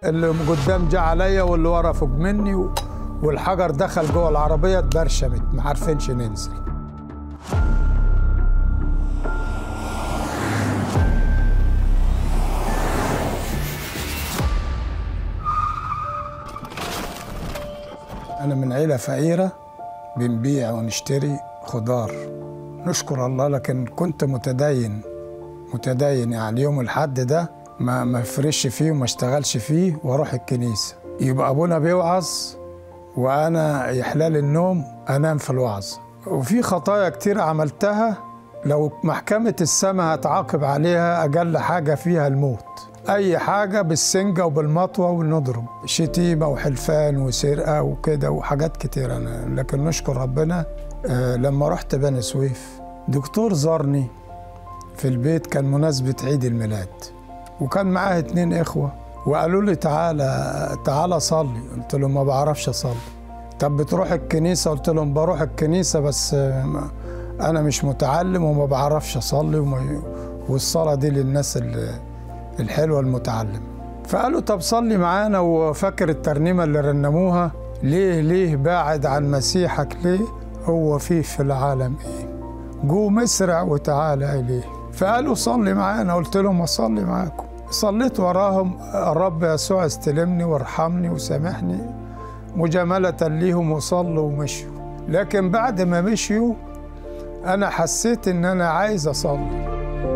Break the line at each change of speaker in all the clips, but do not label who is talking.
اللي قدام جه عليا واللي ورا فوق مني و... والحجر دخل جوه العربيه اتبرشمت ما عارفينش ننزل أنا من عيلة فقيرة بنبيع ونشتري خضار نشكر الله لكن كنت متدين متدين يعني يوم الحد ده ما ما افرش فيه وما اشتغلش فيه واروح الكنيسة يبقى أبونا بيوعظ وأنا يحلال النوم أنام في الوعظ وفي خطايا كتير عملتها لو محكمة السماء هتعاقب عليها أقل حاجة فيها الموت أي حاجة بالسنجة وبالمطوة ونضرب شتيمة وحلفان وسرقة وكده وحاجات كتير أنا لكن نشكر ربنا آه، لما رحت بني سويف دكتور زارني في البيت كان مناسبة عيد الميلاد وكان معاه اتنين إخوة وقالوا لي تعالى تعالى صلي قلت لهم ما بعرفش أصلي طب بتروح الكنيسة قلت لهم بروح الكنيسة بس آه، ما- أنا مش متعلم وما بعرفش أصلي وما والصلاة دي للناس اللي الحلوة المتعلم فقالوا طب صلي معانا وفاكر الترنيمة اللي رنموها ليه ليه باعد عن مسيحك ليه هو فيه في العالم ايه قوم اسرع وتعالى اليه فقالوا صلي معانا قلت لهم اصلي معاكم صليت وراهم الرب يسوع استلمني وارحمني وسامحني مجاملة ليهم وصلوا ومشوا لكن بعد ما مشيوا أنا حسيت إن أنا عايز أصلي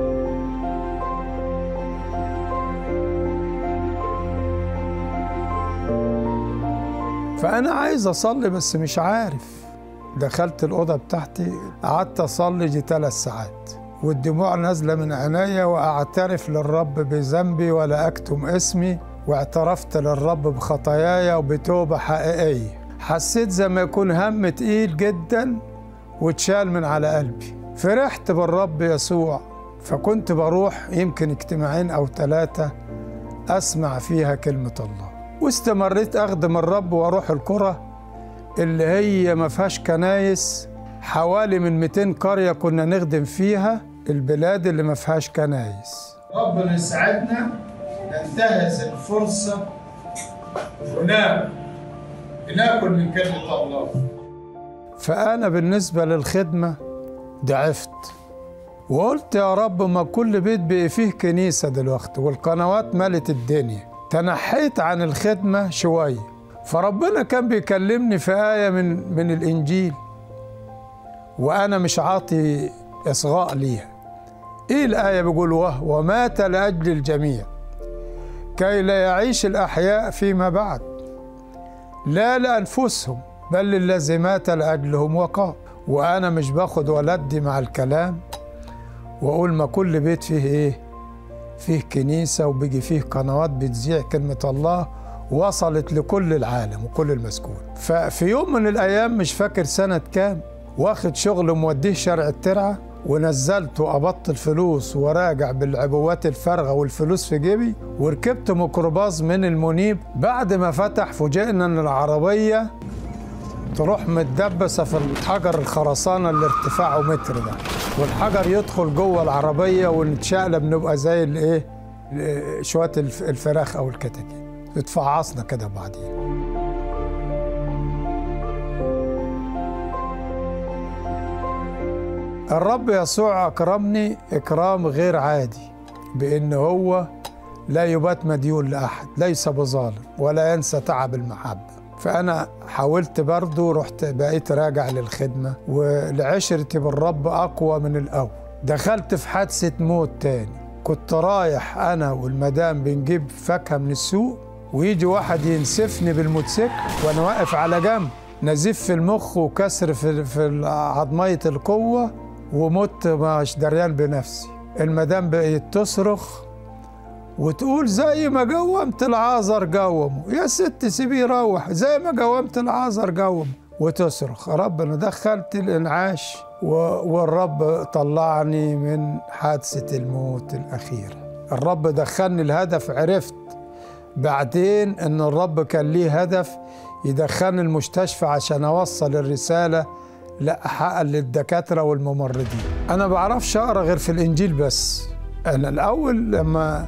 فأنا عايز أصلي بس مش عارف دخلت الأوضة بتاعتي قعدت أصلي جي ثلاث ساعات والدموع نازلة من عينيا وأعترف للرب بذنبي ولا أكتم اسمي واعترفت للرب بخطاياي وبتوبة حقيقية حسيت زي ما يكون هم تقيل جدا واتشال من على قلبي فرحت بالرب يسوع فكنت بروح يمكن اجتماعين أو ثلاثة أسمع فيها كلمة الله واستمريت أخدم الرب وأروح القرى اللي هي ما فيهاش كنايس حوالي من 200 قرية كنا نخدم فيها البلاد اللي ما فيهاش كنايس ربنا يسعدنا ننتهز الفرصة وناكل ناكل من كلمة الله فأنا بالنسبة للخدمة ضعفت وقلت يا رب ما كل بيت بقى فيه كنيسة دلوقتي والقنوات ملت الدنيا تنحيت عن الخدمة شوية فربنا كان بيكلمني في آية من من الإنجيل وأنا مش عاطي إصغاء ليها إيه الآية بيقول وه ومات لأجل الجميع كي لا يعيش الأحياء فيما بعد لا لأنفسهم بل للذي مات لأجلهم وقام وأنا مش باخد ولدي مع الكلام وأقول ما كل بيت فيه إيه فيه كنيسة وبيجي فيه قنوات بتذيع كلمة الله وصلت لكل العالم وكل المسكون ففي يوم من الأيام مش فاكر سنة كام واخد شغل موديه شارع الترعة ونزلت وقبضت الفلوس وراجع بالعبوات الفارغة والفلوس في جيبي وركبت ميكروباص من المنيب بعد ما فتح فوجئنا ان العربية تروح متدبسة في الحجر الخرسانة اللي ارتفاعه متر ده والحجر يدخل جوه العربية ونتشقلب نبقى زي الايه شوية الف- الفراخ أو الكتاكيت اتفعصنا كده بعدين الرب يسوع أكرمني إكرام غير عادي بإن هو لا يبات مديون لأحد ليس بظالم ولا ينسى تعب المحبة فأنا حاولت برضو رحت بقيت راجع للخدمة ولعشرتي بالرب أقوى من الأول دخلت في حادثة موت تاني كنت رايح أنا والمدام بنجيب فاكهة من السوق ويجي واحد ينسفني بالموتوسيكل وأنا واقف على جنب نزيف في المخ وكسر في في عظمية القوة ومت مش دريان بنفسي المدام بقت تصرخ وتقول زي ما قومت العازر قومه يا ست سيبيه يروح زي ما قومت العازر قومه وتصرخ ربنا دخلت الانعاش و- والرب طلعني من حادثة الموت الأخيرة الرب دخلني الهدف عرفت بعدين ان الرب كان ليه هدف يدخلني المستشفى عشان اوصل الرساله لا احقق للدكاتره والممرضين انا بعرفش اقرا غير في الانجيل بس انا الاول لما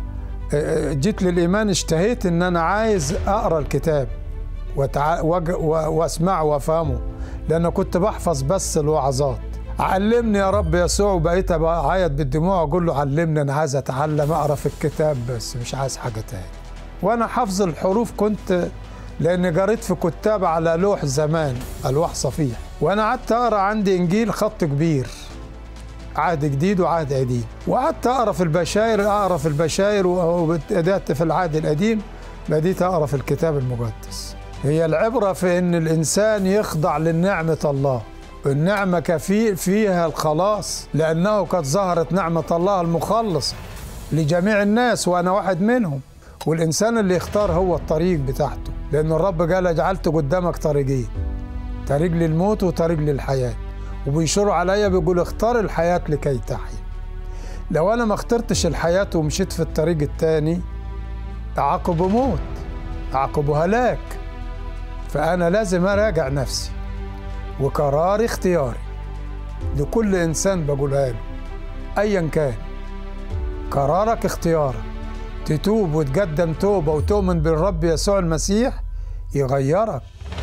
آه، جيت للايمان اشتهيت ان انا عايز اقرا الكتاب وتع... وج... و... واسمعه وافهمه لان كنت بحفظ بس الوعظات علمني يا رب يسوع وبقيت بعيط بالدموع واقول له علمني انا عايز اتعلم اقرا في الكتاب بس مش عايز حاجه تاني وانا حافظ الحروف كنت لاني قريت في كتاب على لوح زمان الواح صفيح وانا قعدت اقرا عندي انجيل خط كبير عهد جديد وعهد قديم وقعدت اقرا في البشاير اقرا في البشاير وبدات في العهد القديم بديت اقرا في الكتاب المقدس هي العبره في ان الانسان يخضع لنعمه الله النعمه كفي فيها الخلاص لانه قد ظهرت نعمه الله المخلصه لجميع الناس وانا واحد منهم والانسان اللي يختار هو الطريق بتاعته لان الرب قال جعلت قدامك طريقين طريق للموت وطريق للحياه وبيشروا عليا بيقول اختار الحياة لكي تحيا لو أنا ما اخترتش الحياة ومشيت في الطريق التاني عقبه موت عقبه هلاك فأنا لازم أراجع نفسي وقراري اختياري لكل إنسان بقولها له أيا كان قرارك اختيارك تتوب وتقدم توبة وتؤمن بالرب يسوع المسيح يغيرك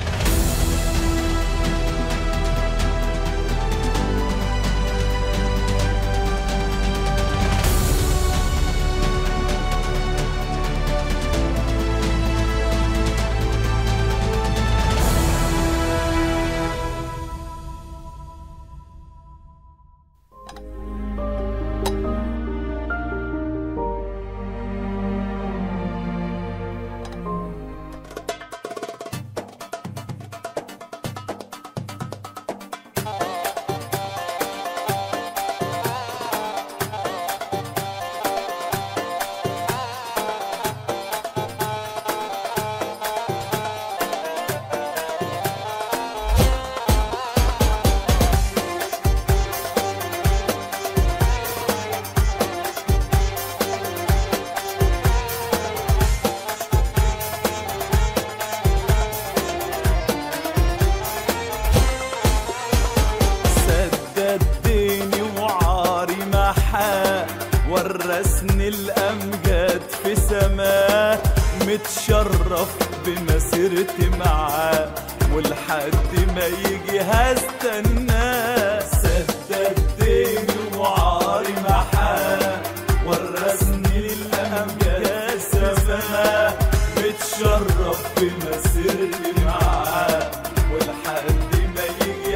سددتني وعاري محا ورثني الامجاد في سماه متشرف بمسيرتي معاه ولحد ما يجي هستناه سددتني وعاري محا ورثني الامجاد في سماه متشرف بمسيرتي معاه ولحد ما يجي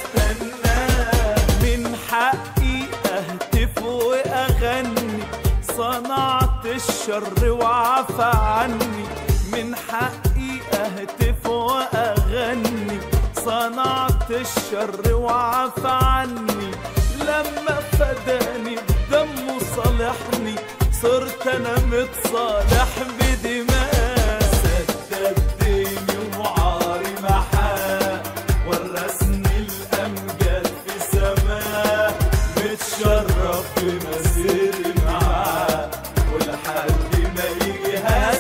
هستناه من حقي اهتف واغني صنعت الشر وعفى عني من حقي اهتف واغني صنعت الشر وعفى عني لما فداني بدمه صالحني صرت انا متصالح بدماء سددتني وعاري محا ورثني الامجاد في سماه متشرف بمسيري معاه ولحد ما يجي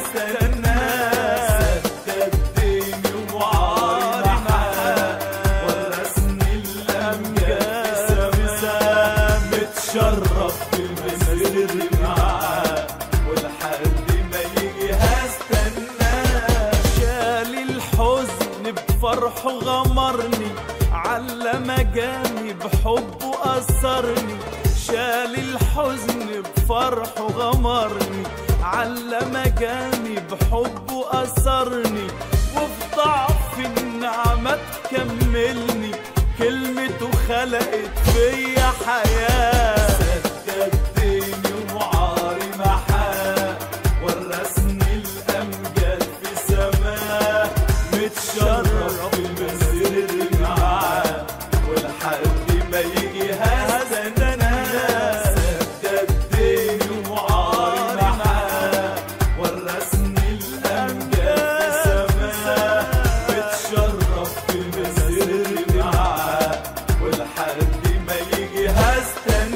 هستناه سددتني وعاري محا ورثني الامجاد في سماه متشرف بمسيري معاه ولحد ما يجي هستناه شال الحزن بفرحه غمرني علم جاني بحبه أثرني شال الحزن بفرحه غمرني علم جاني بحبه أثرني وفي ضعف النعمة تكملني كلمته خلقت فيا حياة سددتني وعاري محا ورثني الأمجاد في سماه متشرف بمسيرتي معاه ولحد ما يجي هستناه سددتني وعاري محا ورثني الأمجاد في سماه متشرف بمسيرتي معاه ولحد ما يجي هستناه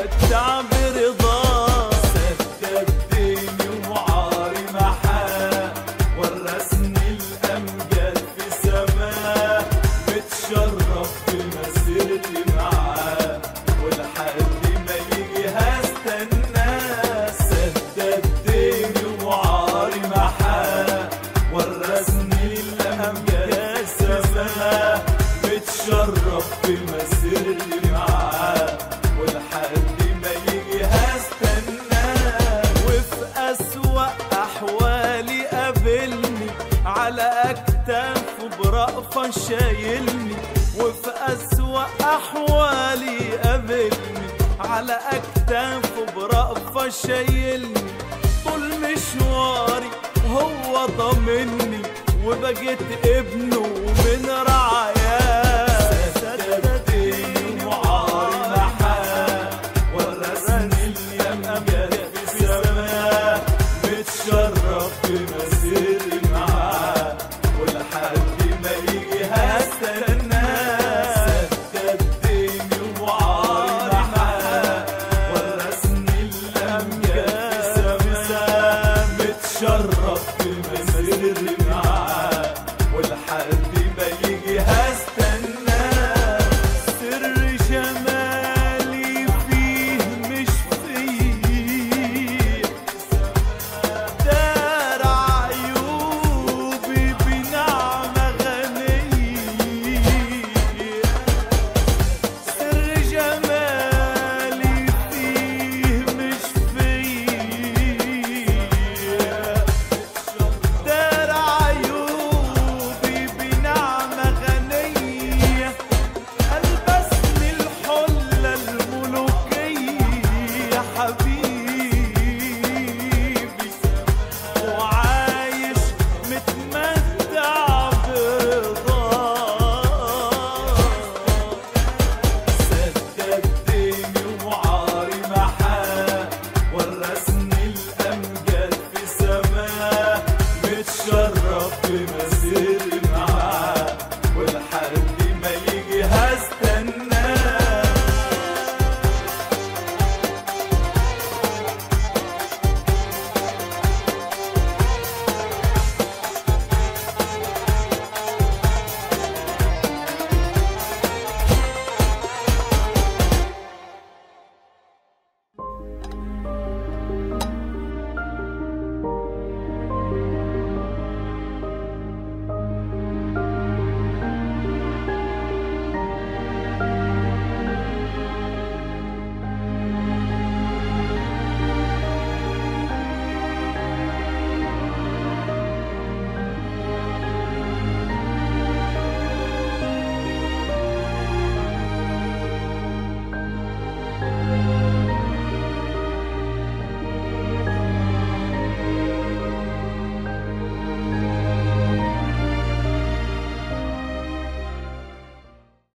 متمتع برضاه سددني وعاري محاه ورثني الامجاد في سماه متشرف بمسيرتي معاه ولحد ما يجي هستناه سددني وعاري محاه ورثني الامجاد في سماه متشرف بمسيرتي معاه ولحد ما يجي هستناه وفي أسوأ أحوالي قابلني على أكتافه برأفة شايلني وفي أسوأ أحوالي قابلني على أكتافه برأفة شايلني طول مشواري هو ضامني وبقيت ابنه من رعاياه